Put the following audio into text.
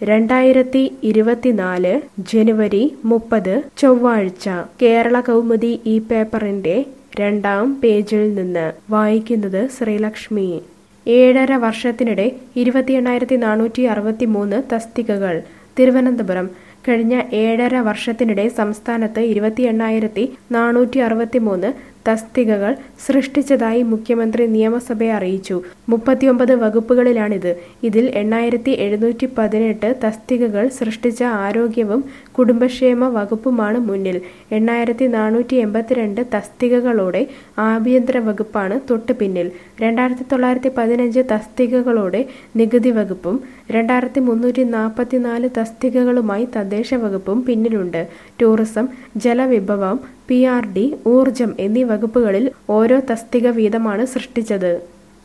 രണ്ടായിരത്തി ഇരുപത്തിനാല് ജനുവരി മുപ്പത് ചൊവ്വാഴ്ച കേരള കൗമുദി ഈ പേപ്പറിന്റെ രണ്ടാം പേജിൽ നിന്ന് വായിക്കുന്നത് ശ്രീലക്ഷ്മി ഏഴര വർഷത്തിനിടെ ഇരുപത്തി എണ്ണായിരത്തി നാനൂറ്റി അറുപത്തി മൂന്ന് തസ്തികകൾ തിരുവനന്തപുരം കഴിഞ്ഞ ഏഴര വർഷത്തിനിടെ സംസ്ഥാനത്ത് ഇരുപത്തി എണ്ണായിരത്തി നാനൂറ്റി അറുപത്തി മൂന്ന് തസ്തികകൾ സൃഷ്ടിച്ചതായി മുഖ്യമന്ത്രി നിയമസഭയെ അറിയിച്ചു മുപ്പത്തിയൊമ്പത് വകുപ്പുകളിലാണിത് ഇതിൽ എണ്ണായിരത്തി എഴുന്നൂറ്റി പതിനെട്ട് തസ്തികകൾ സൃഷ്ടിച്ച ആരോഗ്യവും കുടുംബക്ഷേമ വകുപ്പുമാണ് മുന്നിൽ എണ്ണായിരത്തി നാനൂറ്റി എൺപത്തിരണ്ട് തസ്തികകളോടെ ആഭ്യന്തര വകുപ്പാണ് തൊട്ടു പിന്നിൽ രണ്ടായിരത്തി തൊള്ളായിരത്തി പതിനഞ്ച് തസ്തികകളോടെ നികുതി വകുപ്പും രണ്ടായിരത്തി മുന്നൂറ്റി നാൽപ്പത്തിനാല് തസ്തികകളുമായി തദ്ദേശ വകുപ്പും പിന്നിലുണ്ട് ടൂറിസം ജലവിഭവം പി ആർ ഡി ഊർജം എന്നീ വകുപ്പുകളിൽ ഓരോ തസ്തിക വീതമാണ് സൃഷ്ടിച്ചത്